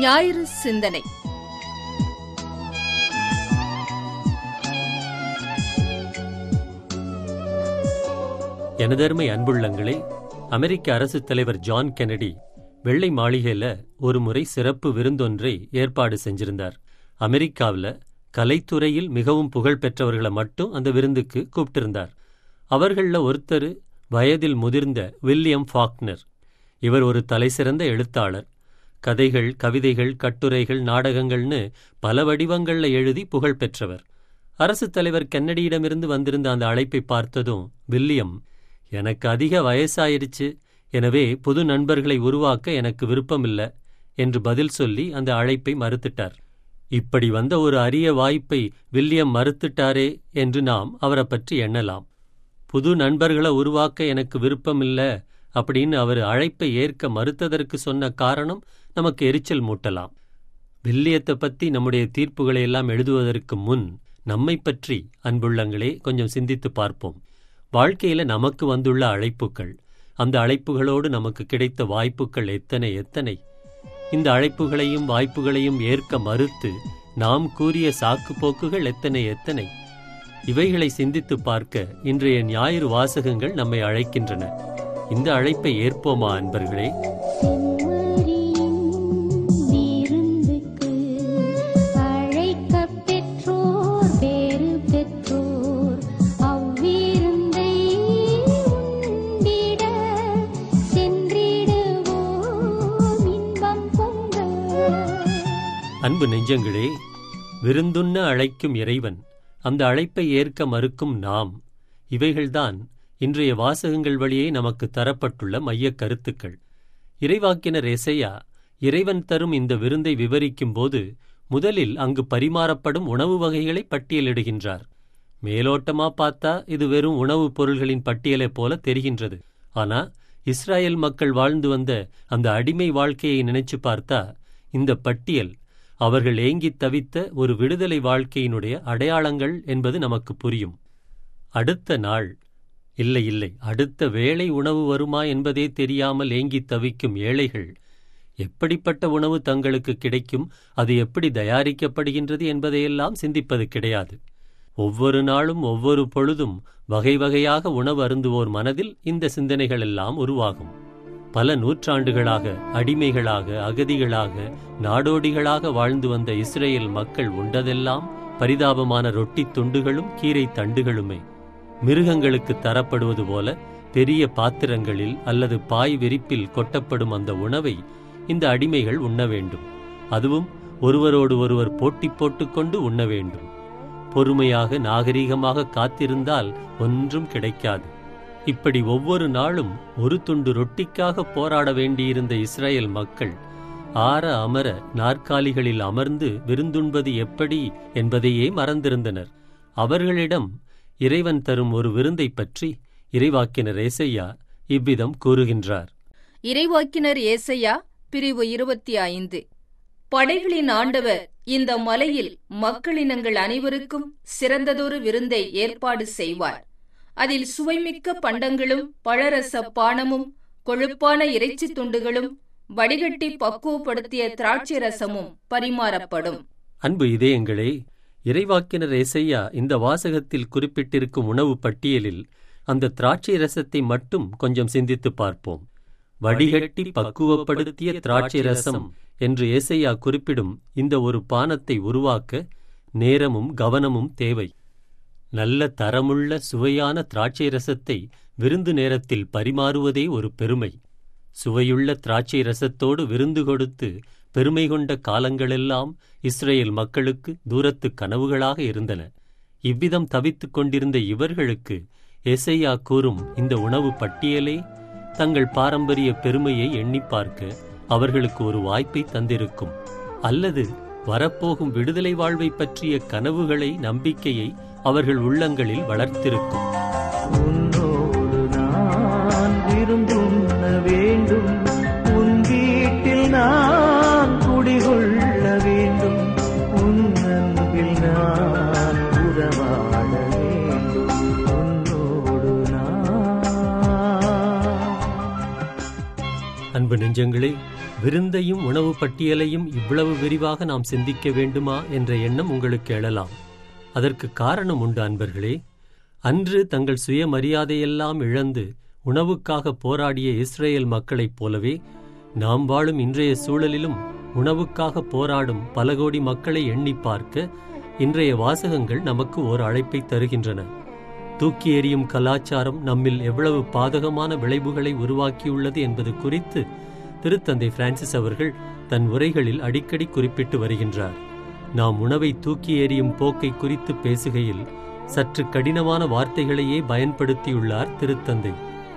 ஞாயிறு சிந்தனை எனதருமை அன்புள்ளங்களே அமெரிக்க அரசு தலைவர் ஜான் கெனடி வெள்ளை மாளிகையில ஒரு முறை சிறப்பு விருந்தொன்றை ஏற்பாடு செஞ்சிருந்தார் அமெரிக்காவில் கலைத்துறையில் மிகவும் புகழ் பெற்றவர்களை மட்டும் அந்த விருந்துக்கு கூப்பிட்டிருந்தார் அவர்களில் ஒருத்தர் வயதில் முதிர்ந்த வில்லியம் ஃபாக்னர் இவர் ஒரு தலைசிறந்த எழுத்தாளர் கதைகள் கவிதைகள் கட்டுரைகள் நாடகங்கள்னு பல வடிவங்கள்ல எழுதி புகழ் பெற்றவர் அரசு தலைவர் கென்னடியிடமிருந்து வந்திருந்த அந்த அழைப்பை பார்த்ததும் வில்லியம் எனக்கு அதிக வயசாயிருச்சு எனவே புது நண்பர்களை உருவாக்க எனக்கு விருப்பமில்ல என்று பதில் சொல்லி அந்த அழைப்பை மறுத்துட்டார் இப்படி வந்த ஒரு அரிய வாய்ப்பை வில்லியம் மறுத்துட்டாரே என்று நாம் அவரை பற்றி எண்ணலாம் புது நண்பர்களை உருவாக்க எனக்கு விருப்பமில்ல அப்படின்னு அவர் அழைப்பை ஏற்க மறுத்ததற்கு சொன்ன காரணம் நமக்கு எரிச்சல் மூட்டலாம் வில்லியத்தை பத்தி நம்முடைய தீர்ப்புகளை எல்லாம் எழுதுவதற்கு முன் நம்மை பற்றி அன்புள்ளங்களே கொஞ்சம் சிந்தித்து பார்ப்போம் வாழ்க்கையில நமக்கு வந்துள்ள அழைப்புகள் அந்த அழைப்புகளோடு நமக்கு கிடைத்த வாய்ப்புகள் எத்தனை எத்தனை இந்த அழைப்புகளையும் வாய்ப்புகளையும் ஏற்க மறுத்து நாம் கூறிய சாக்கு போக்குகள் எத்தனை எத்தனை இவைகளை சிந்தித்து பார்க்க இன்றைய ஞாயிறு வாசகங்கள் நம்மை அழைக்கின்றன இந்த அழைப்பை ஏற்போமா அன்பர்களே செம்மறியின் விருந்துக்கு அழைக்கப் பெற்றோர் பேறு பெற்றோர் அவ்விருந்தை உண்டிட சென்றிடுவோம் இன்பம் பொங்க அன்பு நெஞ்சங்களே விருந்துண்ண அழைக்கும் இறைவன் அந்த அழைப்பை ஏற்க மறுக்கும் நாம் இவைகள்தான் இன்றைய வாசகங்கள் வழியே நமக்கு தரப்பட்டுள்ள மையக் கருத்துக்கள் இறைவாக்கினர் எசையா இறைவன் தரும் இந்த விருந்தை விவரிக்கும்போது முதலில் அங்கு பரிமாறப்படும் உணவு வகைகளை பட்டியலிடுகின்றார் மேலோட்டமா பார்த்தா இது வெறும் உணவுப் பொருள்களின் பட்டியலைப் போல தெரிகின்றது ஆனா இஸ்ராயேல் மக்கள் வாழ்ந்து வந்த அந்த அடிமை வாழ்க்கையை நினைச்சு பார்த்தா இந்த பட்டியல் அவர்கள் ஏங்கித் தவித்த ஒரு விடுதலை வாழ்க்கையினுடைய அடையாளங்கள் என்பது நமக்கு புரியும் அடுத்த நாள் இல்லை இல்லை அடுத்த வேளை உணவு வருமா என்பதே தெரியாமல் ஏங்கித் தவிக்கும் ஏழைகள் எப்படிப்பட்ட உணவு தங்களுக்கு கிடைக்கும் அது எப்படி தயாரிக்கப்படுகின்றது என்பதையெல்லாம் சிந்திப்பது கிடையாது ஒவ்வொரு நாளும் ஒவ்வொரு பொழுதும் வகை வகையாக உணவு அருந்துவோர் மனதில் இந்த சிந்தனைகள் எல்லாம் உருவாகும் பல நூற்றாண்டுகளாக அடிமைகளாக அகதிகளாக நாடோடிகளாக வாழ்ந்து வந்த இஸ்ரேல் மக்கள் உண்டதெல்லாம் பரிதாபமான ரொட்டித் துண்டுகளும் கீரை தண்டுகளுமே மிருகங்களுக்கு தரப்படுவது போல பெரிய பாத்திரங்களில் அல்லது பாய் விரிப்பில் கொட்டப்படும் அந்த உணவை இந்த அடிமைகள் உண்ண வேண்டும் அதுவும் ஒருவரோடு ஒருவர் போட்டி போட்டுக்கொண்டு உண்ண வேண்டும் பொறுமையாக நாகரீகமாக காத்திருந்தால் ஒன்றும் கிடைக்காது இப்படி ஒவ்வொரு நாளும் ஒரு துண்டு ரொட்டிக்காக போராட வேண்டியிருந்த இஸ்ரேல் மக்கள் ஆற அமர நாற்காலிகளில் அமர்ந்து விருந்துண்பது எப்படி என்பதையே மறந்திருந்தனர் அவர்களிடம் இறைவன் தரும் ஒரு விருந்தைப் பற்றி இறைவாக்கினர் ஏசையா இவ்விதம் கூறுகின்றார் இறைவாக்கினர் ஏசையா பிரிவு இருபத்தி ஐந்து படைகளின் ஆண்டவர் இந்த மலையில் மக்களினங்கள் அனைவருக்கும் சிறந்ததொரு விருந்தை ஏற்பாடு செய்வார் அதில் சுவைமிக்க பண்டங்களும் பழரச பானமும் கொழுப்பான இறைச்சி துண்டுகளும் வடிகட்டி பக்குவப்படுத்திய திராட்சை ரசமும் பரிமாறப்படும் அன்பு இதயங்களே இறைவாக்கினர் ஏசையா இந்த வாசகத்தில் குறிப்பிட்டிருக்கும் உணவு பட்டியலில் அந்த திராட்சை ரசத்தை மட்டும் கொஞ்சம் சிந்தித்து பார்ப்போம் வடிகட்டி பக்குவப்படுத்திய திராட்சை ரசம் என்று ஏசையா குறிப்பிடும் இந்த ஒரு பானத்தை உருவாக்க நேரமும் கவனமும் தேவை நல்ல தரமுள்ள சுவையான திராட்சை ரசத்தை விருந்து நேரத்தில் பரிமாறுவதே ஒரு பெருமை சுவையுள்ள திராட்சை ரசத்தோடு விருந்து கொடுத்து பெருமை கொண்ட காலங்களெல்லாம் இஸ்ரேல் மக்களுக்கு தூரத்து கனவுகளாக இருந்தன இவ்விதம் தவித்துக் கொண்டிருந்த இவர்களுக்கு எசையா கூறும் இந்த உணவு பட்டியலே தங்கள் பாரம்பரிய பெருமையை எண்ணிப் பார்க்க அவர்களுக்கு ஒரு வாய்ப்பை தந்திருக்கும் அல்லது வரப்போகும் விடுதலை வாழ்வை பற்றிய கனவுகளை நம்பிக்கையை அவர்கள் உள்ளங்களில் வளர்த்திருக்கும் உன்னோடு நான் விருந்துண்ண வேண்டும் உன் வீட்டில் நான் குடிகொள்ள வேண்டும் உன் அன்பில் நான் உறவாட வேண்டும் உன்னோடு நான் அன்பு நெஞ்சங்களே விருந்தையும் உணவு பட்டியலையும் இவ்வளவு விரிவாக நாம் சிந்திக்க வேண்டுமா என்ற எண்ணம் உங்களுக்கு எழலாம் அதற்கு காரணம் உண்டு அன்பர்களே அன்று தங்கள் சுயமரியாதையெல்லாம் இழந்து உணவுக்காக போராடிய இஸ்ரேல் மக்களைப் போலவே நாம் வாழும் இன்றைய சூழலிலும் உணவுக்காக போராடும் பல கோடி மக்களை எண்ணி பார்க்க இன்றைய வாசகங்கள் நமக்கு ஓர் அழைப்பை தருகின்றன தூக்கி எறியும் கலாச்சாரம் நம்மில் எவ்வளவு பாதகமான விளைவுகளை உருவாக்கியுள்ளது என்பது குறித்து திருத்தந்தை பிரான்சிஸ் அவர்கள் தன் உரைகளில் அடிக்கடி குறிப்பிட்டு வருகின்றார் நாம் உணவை தூக்கி எறியும் போக்கை குறித்து பேசுகையில் சற்று கடினமான வார்த்தைகளையே பயன்படுத்தியுள்ளார் திருத்தந்தை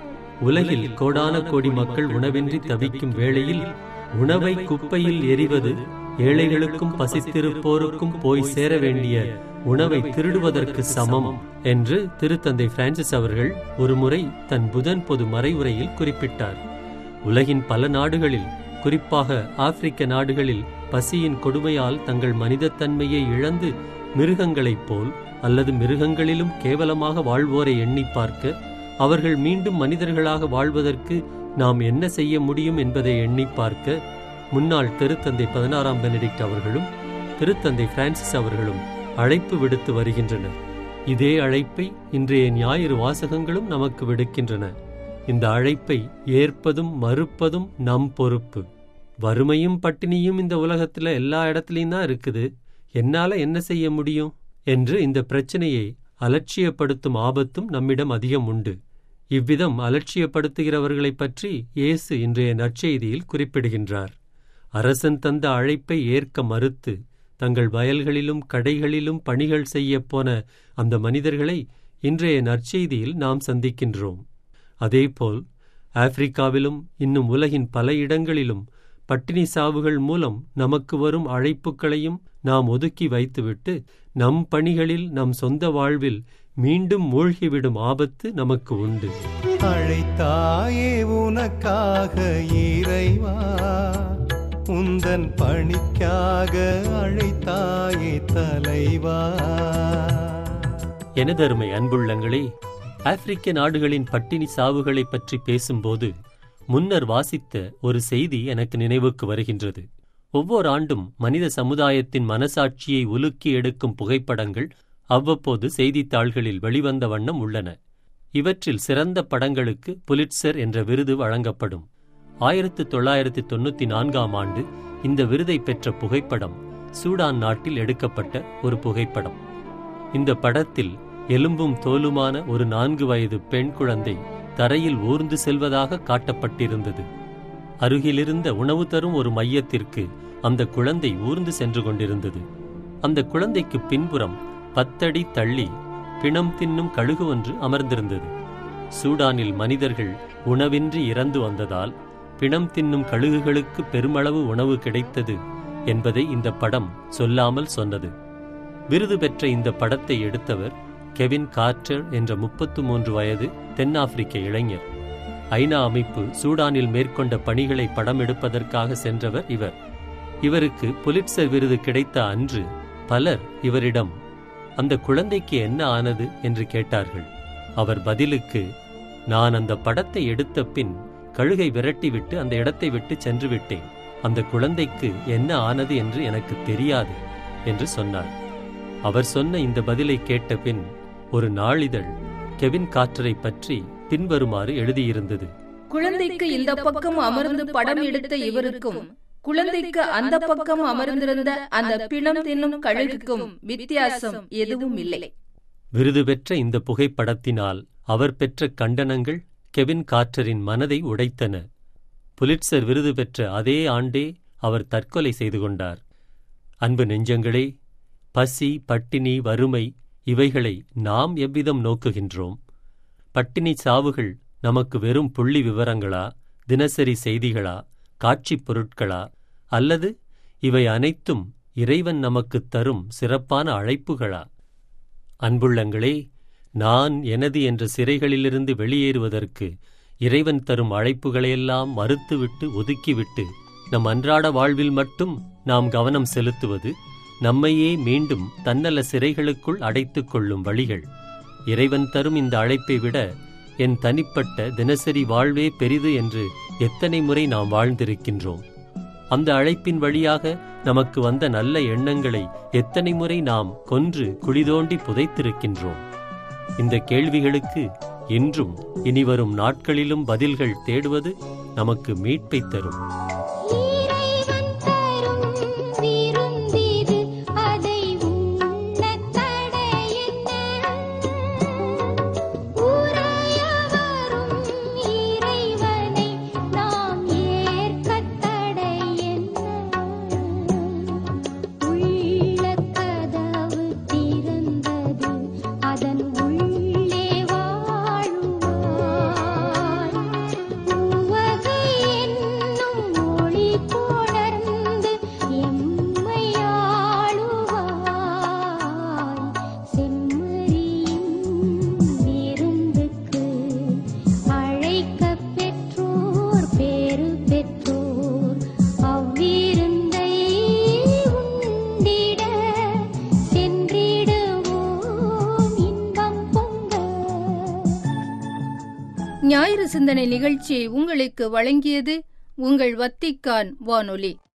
உலகில் கோடான கோடி மக்கள் உணவின்றி தவிக்கும் வேளையில் உணவை குப்பையில் எறிவது ஏழைகளுக்கும் பசித்திருப்போருக்கும் போய் சேர வேண்டிய உணவை திருடுவதற்கு சமம் என்று திருத்தந்தை பிரான்சிஸ் அவர்கள் ஒருமுறை தன் புதன் பொது மறைவுரையில் குறிப்பிட்டார் உலகின் பல நாடுகளில் குறிப்பாக ஆப்பிரிக்க நாடுகளில் பசியின் கொடுமையால் தங்கள் மனிதத்தன்மையை இழந்து மிருகங்களைப் போல் அல்லது மிருகங்களிலும் கேவலமாக வாழ்வோரை எண்ணி பார்க்க அவர்கள் மீண்டும் மனிதர்களாக வாழ்வதற்கு நாம் என்ன செய்ய முடியும் என்பதை எண்ணி பார்க்க முன்னாள் திருத்தந்தை பதினாறாம் பெனடிக்ட் அவர்களும் திருத்தந்தை பிரான்சிஸ் அவர்களும் அழைப்பு விடுத்து வருகின்றனர் இதே அழைப்பை இன்றைய ஞாயிறு வாசகங்களும் நமக்கு விடுக்கின்றன இந்த அழைப்பை ஏற்பதும் மறுப்பதும் நம் பொறுப்பு வறுமையும் பட்டினியும் இந்த உலகத்துல எல்லா இடத்துலயும் தான் இருக்குது என்னால என்ன செய்ய முடியும் என்று இந்த பிரச்சனையை அலட்சியப்படுத்தும் ஆபத்தும் நம்மிடம் அதிகம் உண்டு இவ்விதம் அலட்சியப்படுத்துகிறவர்களைப் பற்றி இயேசு இன்றைய நற்செய்தியில் குறிப்பிடுகின்றார் அரசன் தந்த அழைப்பை ஏற்க மறுத்து தங்கள் வயல்களிலும் கடைகளிலும் பணிகள் செய்யப் போன அந்த மனிதர்களை இன்றைய நற்செய்தியில் நாம் சந்திக்கின்றோம் அதேபோல் ஆப்பிரிக்காவிலும் இன்னும் உலகின் பல இடங்களிலும் பட்டினி சாவுகள் மூலம் நமக்கு வரும் அழைப்புகளையும் நாம் ஒதுக்கி வைத்துவிட்டு நம் பணிகளில் நம் சொந்த வாழ்வில் மீண்டும் மூழ்கிவிடும் ஆபத்து நமக்கு உண்டு அழைத்தாயே உனக்காக இறைவா உந்தன் பணிக்காக அழைத்தாயே தலைவா எனதருமை அன்புள்ளங்களே ஆப்பிரிக்க நாடுகளின் பட்டினி சாவுகளைப் பற்றி பேசும்போது முன்னர் வாசித்த ஒரு செய்தி எனக்கு நினைவுக்கு வருகின்றது ஒவ்வொரு ஆண்டும் மனித சமுதாயத்தின் மனசாட்சியை உலுக்கி எடுக்கும் புகைப்படங்கள் அவ்வப்போது செய்தித்தாள்களில் வெளிவந்த வண்ணம் உள்ளன இவற்றில் சிறந்த படங்களுக்கு புலிட்சர் என்ற விருது வழங்கப்படும் ஆயிரத்து தொள்ளாயிரத்து தொண்ணூத்தி நான்காம் ஆண்டு இந்த விருதை பெற்ற புகைப்படம் சூடான் நாட்டில் எடுக்கப்பட்ட ஒரு புகைப்படம் இந்த படத்தில் எலும்பும் தோலுமான ஒரு நான்கு வயது பெண் குழந்தை தரையில் ஊர்ந்து செல்வதாக காட்டப்பட்டிருந்தது அருகிலிருந்த உணவு தரும் ஒரு மையத்திற்கு அந்த குழந்தை ஊர்ந்து சென்று கொண்டிருந்தது அந்த குழந்தைக்கு பின்புறம் பத்தடி தள்ளி பிணம் தின்னும் கழுகு ஒன்று அமர்ந்திருந்தது சூடானில் மனிதர்கள் உணவின்றி இறந்து வந்ததால் பிணம் தின்னும் கழுகுகளுக்கு பெருமளவு உணவு கிடைத்தது என்பதை இந்த படம் சொல்லாமல் சொன்னது விருது பெற்ற இந்த படத்தை எடுத்தவர் கெவின் கார்ட்டர் என்ற முப்பத்து மூன்று வயது தென்னாப்பிரிக்க இளைஞர் ஐநா அமைப்பு சூடானில் மேற்கொண்ட பணிகளை படம் எடுப்பதற்காக சென்றவர் இவர் இவருக்கு புலிட்சர் விருது கிடைத்த அன்று பலர் இவரிடம் அந்த குழந்தைக்கு என்ன ஆனது என்று கேட்டார்கள் அவர் பதிலுக்கு நான் அந்த படத்தை எடுத்த பின் கழுகை விரட்டிவிட்டு அந்த இடத்தை விட்டு சென்று விட்டேன் அந்த குழந்தைக்கு என்ன ஆனது என்று எனக்கு தெரியாது என்று சொன்னார் அவர் சொன்ன இந்த பதிலை கேட்ட பின் ஒரு நாளிதழ் கெவின் காற்றரை பற்றி பின்வருமாறு எழுதியிருந்தது குழந்தைக்கு இந்த பக்கம் அமர்ந்து படம் எடுத்த இவருக்கும் குழந்தைக்கு அந்த பக்கம் அமர்ந்திருந்த அந்த பிணம் தின்னும் கழுகுக்கும் வித்தியாசம் எதுவும் இல்லை விருது பெற்ற இந்த புகைப்படத்தினால் அவர் பெற்ற கண்டனங்கள் கெவின் காற்றரின் மனதை உடைத்தன புலிட்சர் விருது பெற்ற அதே ஆண்டே அவர் தற்கொலை செய்து கொண்டார் அன்பு நெஞ்சங்களே பசி பட்டினி வறுமை இவைகளை நாம் எவ்விதம் நோக்குகின்றோம் பட்டினி சாவுகள் நமக்கு வெறும் புள்ளி விவரங்களா தினசரி செய்திகளா காட்சிப் பொருட்களா அல்லது இவை அனைத்தும் இறைவன் நமக்குத் தரும் சிறப்பான அழைப்புகளா அன்புள்ளங்களே நான் எனது என்ற சிறைகளிலிருந்து வெளியேறுவதற்கு இறைவன் தரும் அழைப்புகளையெல்லாம் மறுத்துவிட்டு ஒதுக்கிவிட்டு நம் அன்றாட வாழ்வில் மட்டும் நாம் கவனம் செலுத்துவது நம்மையே மீண்டும் தன்னல சிறைகளுக்குள் அடைத்துக் கொள்ளும் வழிகள் இறைவன் தரும் இந்த அழைப்பை விட என் தனிப்பட்ட தினசரி வாழ்வே பெரிது என்று எத்தனை முறை நாம் வாழ்ந்திருக்கின்றோம் அந்த அழைப்பின் வழியாக நமக்கு வந்த நல்ல எண்ணங்களை எத்தனை முறை நாம் கொன்று குழிதோண்டி புதைத்திருக்கின்றோம் இந்த கேள்விகளுக்கு இன்றும் இனிவரும் நாட்களிலும் பதில்கள் தேடுவது நமக்கு மீட்பை தரும் இறைவன் தரும் விருந்திது அதை உண்ணத் தடையென்ன உறைய வரும் இறைவனை நாம் ஏற்கத் தடையென்ன உள்ளக் கதவு திறந்தது அதன் உள்ளே வாழுவாய் உவகை என்னும் ஒளி கொணர்ந்து எம்மை ஆளுவாய் செம்மறியின் விருந்துக்கு அழைக்கப் பெற்றோர் பேறு பெற்றோர் அவ்விருந்தை உண்டிட சென்றிடுவோம் இன்பம் பொங்க ஞாயிறு சிந்தனை நிகழ்ச்சியை உங்களுக்கு வழங்கியது உங்கள் வத்திக்கான் வானொலி